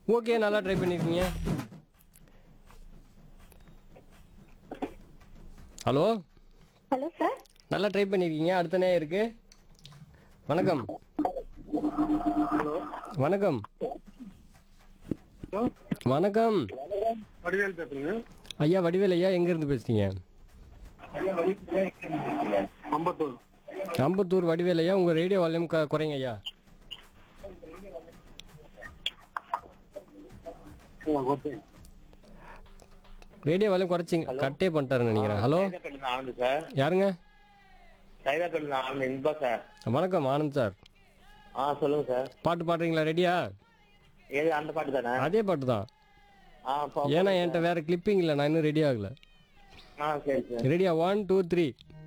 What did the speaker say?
okay நல்லா try பண்ணியிருக்கீங்க hello hello sir நல்லா ட்ரை பண்ணியிருக்கீங்க அடுத்த நேரம் இருக்கு வணக்கம் வணக்கம் வணக்கம் வடிவேல் பேசுறேங்க ஐயா வடிவேல் ஐயா எங்கேருந்து பேசுறீங்க அம்பத்தூர் அம்பத்தூர் வடிவேல் ஐயா உங்கள் ரேடியோ வால்யூம் க குறைங்க ஐயா ஓகே ரேடியோ வால்யூம் குறைச்சிங்க கட்டே பண்ணிட்டாருன்னு நினைக்கிறேன் ஹலோ சைதாப்பேட்டில் ஆனந்த் சார் யாருங்க சைதாப்பேட்டில் ஆனந்த் இன்பா சார் வணக்கம் ஆனந்த் சார் ஆ சொல்லுங்க சார் பாட்டு பாடுறீங்களா ரெடியா ஏது அந்த பாட்டு தானே அதே பாட்டு தான் ஆ பா- ஏன்னா என்கிட்ட வேற கிளிப்பிங் இல்லை நான் இன்னும் ரெடி ஆகல ஆ சரி சார் ரெடியா ஒன் டூ த்ரீ